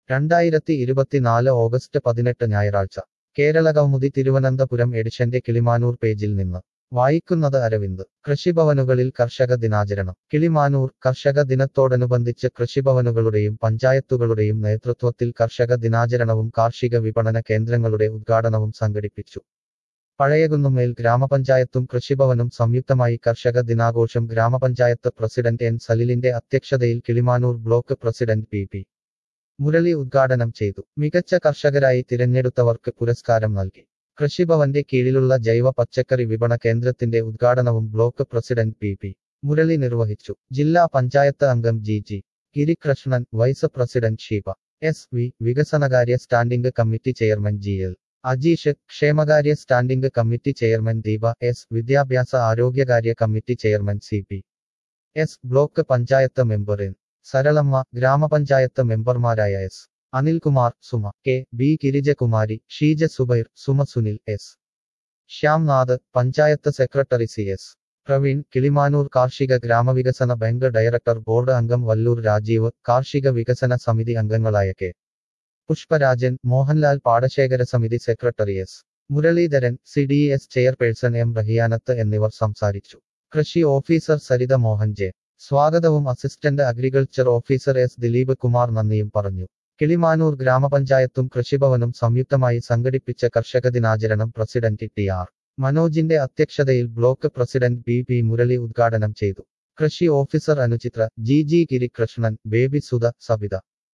രണ്ടായിരത്തി ഇരുപത്തിനാല് ഓഗസ്റ്റ് പതിനെട്ട് ഞായറാഴ്ച കേരള കൗമുദി തിരുവനന്തപുരം എഡിഷന്റെ കിളിമാനൂർ പേജിൽ നിന്ന് വായിക്കുന്നത് അരവിന്ദ് കൃഷിഭവനുകളിൽ കർഷക ദിനാചരണം കിളിമാനൂർ കർഷക ദിനത്തോടനുബന്ധിച്ച് കൃഷിഭവനുകളുടെയും പഞ്ചായത്തുകളുടെയും നേതൃത്വത്തിൽ കർഷക ദിനാചരണവും കാർഷിക വിപണന കേന്ദ്രങ്ങളുടെ ഉദ്ഘാടനവും സംഘടിപ്പിച്ചു പഴയകുന്നുമേൽ ഗ്രാമപഞ്ചായത്തും കൃഷിഭവനും സംയുക്തമായി കർഷക ദിനാഘോഷം ഗ്രാമപഞ്ചായത്ത് പ്രസിഡന്റ് എൻ സലിലിന്റെ അധ്യക്ഷതയിൽ Kilimanoor block president P P Murali ഉദ്ഘാടനം ചെയ്തു മികച്ച കർഷകരായി തിരഞ്ഞെടുത്തവർക്ക് പുരസ്കാരം നൽകി കൃഷിഭവന്റെ കീഴിലുള്ള ജൈവ പച്ചക്കറി വിപണ കേന്ദ്രത്തിന്റെ ഉദ്ഘാടനവും block president P P Murali നിർവഹിച്ചു ജില്ലാ പഞ്ചായത്ത് അംഗം G G Girikrishnan vice president Sheeba S V വികസനകാര്യ standing committee chairman G L Ajeesh ക്ഷേമകാര്യ standing committee chairman Deepa S വിദ്യാഭ്യാസ ആരോഗ്യകാര്യ committee chairman C P S block panchayat member N Saralamma ഗ്രാമപഞ്ചായത്ത് മെമ്പർമാരായ S Anilkumar Suma K B Girijakumari Sheeja Subair Suma Sunil S Shyamnath panchayat secretary C S Praveen Kilimanoor കാർഷിക ഗ്രാമവികസന ബാങ്ക് ഡയറക്ടർ ബോർഡ് അംഗം വല്ലൂർ രാജീവ് കാർഷിക വികസന സമിതി അംഗങ്ങളായ കെ പുഷ്പരാജൻ മോഹൻലാൽ പാടശേഖര സമിതി secretary S Muraleedharan C D S chairperson M Rahiyanath എന്നിവർ സംസാരിച്ചു കൃഷി ഓഫീസർ സരിത മോഹൻ ജെ സ്വാഗതവും assistant agriculture officer S Dileep Kumar നന്ദിയും പറഞ്ഞു കിളിമാനൂർ ഗ്രാമപഞ്ചായത്തും കൃഷിഭവനും സംയുക്തമായി സംഘടിപ്പിച്ച കർഷക ദിനാചരണം പ്രസിഡന്റ് ടി ആർ മനോജിന്റെ അധ്യക്ഷതയിൽ block president B P Murali ഉദ്ഘാടനം ചെയ്തു കൃഷി officer Anuchithra G G Girikrishnan Baby Sudha Sabitha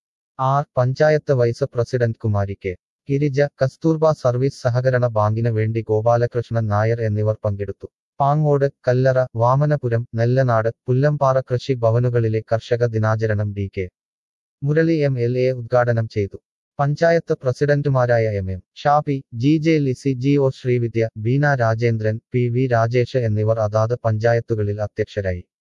R panchayat vice president Kumari K Girija Kasturba service സഹകരണ ബാങ്കിന് വേണ്ടി ഗോപാലകൃഷ്ണൻ നായർ എന്നിവർ പങ്കെടുത്തു പാങ്ങോട് കല്ലറ വാമനപുരം നെല്ലനാട് പുല്ലംപാറ കൃഷി ഭവനുകളിലെ കർഷക ദിനാചരണം D K Murali M L A ഉദ്ഘാടനം ചെയ്തു പഞ്ചായത്ത് പ്രസിഡന്റുമാരായ M M Shafi G J Lizzy G O Sreevidya Beena Rajendran P V Rajesh എന്നിവർ അതാത് പഞ്ചായത്തുകളിൽ അധ്യക്ഷരായി